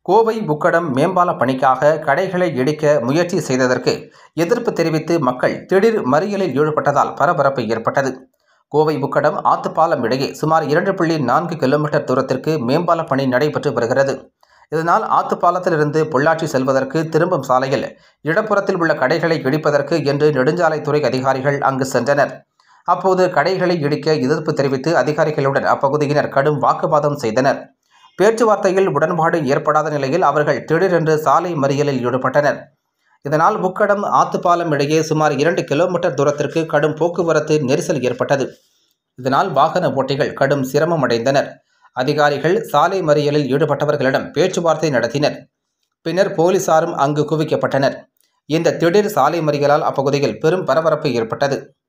கோவை புக்கடம் மேம்பால பணிக்காக கடைகளை இடிக்க முயற்சி செய்ததற்கு எதிர்ப்பு தெரிவித்து மக்கள் திடீர் மறியலில் ஈடுபட்டதால் பரபரப்பு ஏற்பட்டது கோவை புக்கடம் ஆத்துப்பாலம் இடையே சுமார் இரண்டு புள்ளி நான்கு கிலோமீட்டர் தூரத்திற்கு மேம்பால பணி நடைபெற்று வருகிறது இதனால் ஆத்துப்பாலத்திலிருந்து பொள்ளாச்சி செல்வதற்கு திரும்பும் சாலையில் இடப்புறத்தில் உள்ள கடைகளை இடிப்பதற்கு என்று நெடுஞ்சாலைத்துறை அதிகாரிகள் அங்கு சென்றனர் அப்போது கடைகளை இடிக்க எதிர்ப்பு தெரிவித்து அதிகாரிகளுடன் அப்பகுதியினர் கடும் வாக்குவாதம் செய்தனர் பேச்சுவார்த்தையில் உடன்பாடு ஏற்படாத நிலையில் அவர்கள் திடீரென்று சாலை மறியலில் ஈடுபட்டனர் இதனால் முக்கடம் ஆத்துப்பாலம் இடையே சுமார் இரண்டு கிலோமீட்டர் தூரத்திற்கு கடும் போக்குவரத்து நெரிசல் ஏற்பட்டது இதனால் வாகன ஓட்டிகள் கடும் சிரமம் அடைந்தனர் அதிகாரிகள் சாலை மறியலில் ஈடுபட்டவர்களிடம் பேச்சுவார்த்தை நடத்தினர் பின்னர் போலீசாரும் அங்கு குவிக்கப்பட்டனர் இந்த திடீர் சாலை மறியலால் அப்பகுதியில் பெரும் பரபரப்பு ஏற்பட்டது